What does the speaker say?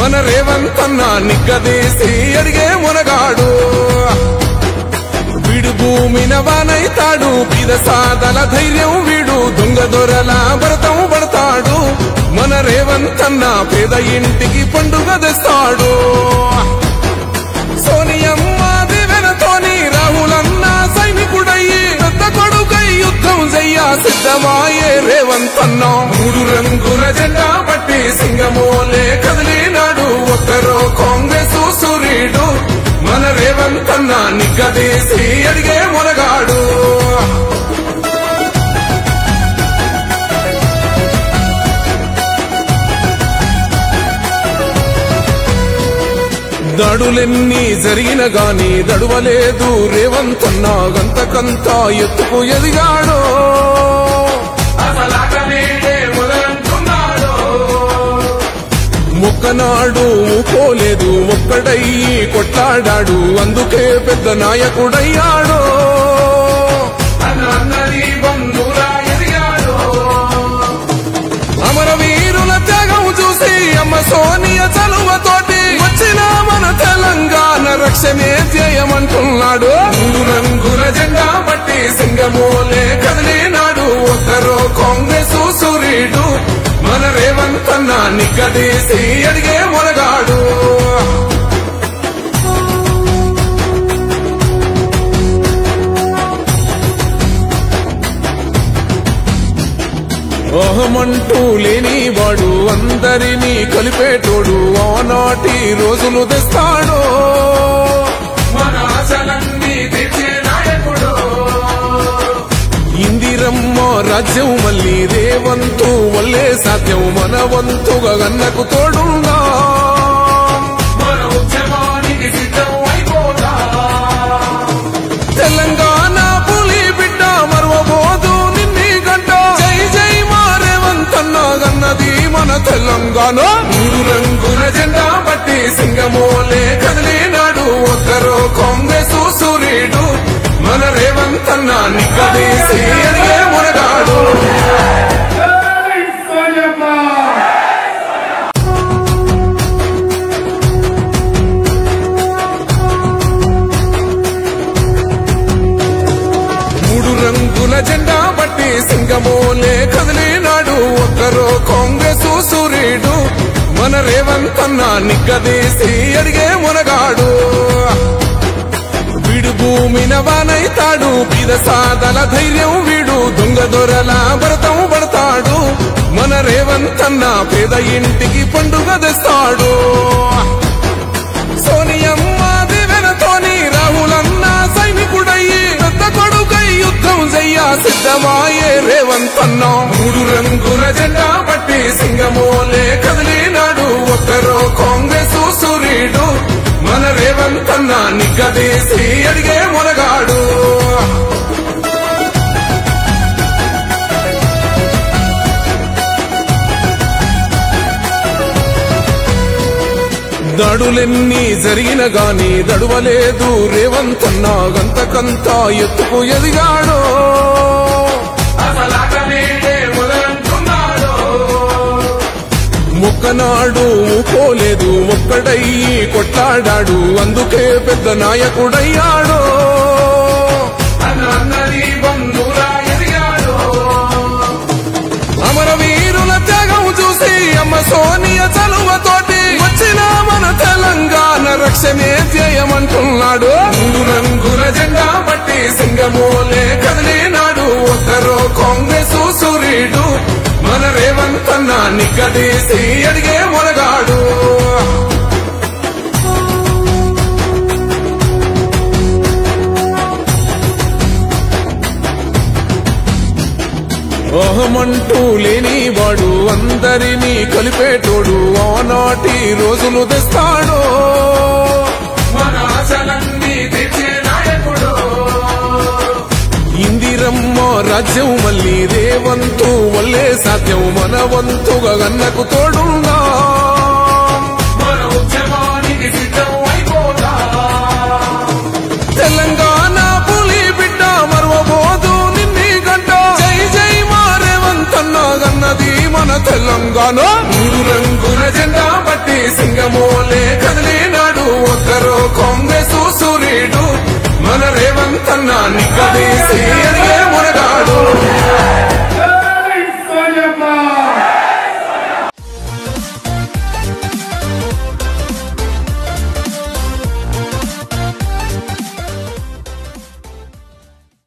మన రేవంతన్న నిగ్గదీసి అడిగే మునగాడు వీడు భూమిన వానైతాడు పీద సాదల ధైర్యం వీడు దొంగ దొరల భరతం పడతాడు మన రేవంతన్న పేద ఇంటికి పండుగ తెస్తాడు సోనియమ్మ దివెనతోని రాహులన్న సైనికుడయ్యి పెద్ద కొడుకై యుద్ధం చెయ్య సిద్ధమాయే రేవంతన్న మూడు రంగుల జెండా పట్టి సింగమోలే కదిలినాడు ఒక్కరో కాంగ్రెస్ సూర్యుడు మన రేవంతన్న నిగ్గదీసి అడిగే మొనగాడు దడులెన్ని జరిగిన గాని దడువలేదు రేవంతన్న గంతకంత ఎత్తుకు ఎదిగాడు మొక్కనాడు పోలేదు ఒక్కడయ్యి కొట్లాడాడు అందుకే పెద్ద నాయకుడయ్యాడు అమరవీరుల త్యాగం చూసి అమ్మ సోనియ చలువతోటి వచ్చిన మన తెలంగాణ రక్షణే ధ్యేయమంటున్నాడు మూడు రంగుల జెండా పట్టి సింగమోలే కదిలినాడు ఒక్కరో కాంగ్రెస్ సూర్యుడు మన రేవంతన్న నిగ్గదీసి అడిగే మొనగాడు ఓహమంటూ లేనివాడు అందరినీ కలిపేటోడు ఆనాటి రోజులు తెస్తాడు మన ఆశలన్నీ తీర్చే నాయకుడు ఇందిరమ్మ రాజ్యం మళ్ళీ రేవంతు వల్లే సాధ్యం మన వంతుగా గన్నకు తోడుందా మన ఉద్యమానికి సిద్ధం అయిపోతా తెలంగాణ పులి బిడ్డ మరవబోదు నిన్ని గంట జై జై మారేవంతన్న గన్నది మన తెలంగాణ మూడు రంగుల జెండా పట్టి సింగమోలే కదిలినాడు ఒక్కరో కాంగ్రెస్ సూర్యుడు మన రేవంతన్న నిగ్గదీసి అడిగే మునగాడు జై సోనియమ్మ మూడు రంగుల జెండా పట్టి సింగమోలే కదిలినాడు ఒక్కరో కాంగ్రెస్ సూర్యుడు మన రేవంతన్న నిగ్గదీసి అడిగే మునగాడు వీడు భూమిన వానైతాడు పీద సాదల ధైర్యం వీడు దొంగ దొరల భరతం పడతాడు మన రేవంతన్న పేద ఇంటికి పండుగ తెస్తాడు సోనియమ్మ దివెనతోని రాహులన్న సైనికుడయ్యి పెద్ద కొడుకై యుద్ధం చెయ్య సిద్ధమాయే రేవంతన్న మూడు రంగుల జెండా పట్టి సింగమోలే కదిలినాడు ఒక్కరో కాంగ్రెస్ సూర్యుడు మన రేవంతన్న నిగ్గదీసి అడిగే మొనగాడు దడులెన్ని జరిగిన గాని దడువలేదు రేవంతన్న గంతకంత ఎత్తుకు ఎదిగాడు మొక్కనాడు పోలేదు ఒక్కడయ్యి కొట్లాడాడు అందుకే పెద్ద నాయకుడయ్యాడు అమరవీరుల త్యాగం చూసి అమ్మ సోనియ చలువతోటి వచ్చిన మన తెలంగాణ రక్షణే ధ్యేయమంటున్నాడు మూడు రంగుల జెండా పట్టి సింగమోలే కదిలినాడు ఒక్కరో కాంగ్రెస్ సూర్యుడు మన రేవంతన్న నిగ్గదీసి అడిగే మొనగాడు ఓహమంటూ లేనివాడు అందరినీ కలిపేటోడు ఆనాటి రోజులు తెస్తాడు మన ఆశలన్నీ తీర్చే నాయకుడు ఇందిరమ్మ రాజ్యం మళ్ళీ రేవంతు వల్లే సాధ్యం మన వంతుగా గన్నకు తోడుందా మన ఉద్యమానికి సిద్ధం అయిపోతా తెలంగాణ పులి బిడ్డ మరవబోదు నిన్ని గంట జై జై మారేవంతన్న గన్నది మన తెలంగాణ మూడు రంగుల జెండా పట్టి సింగ ధైర్యమో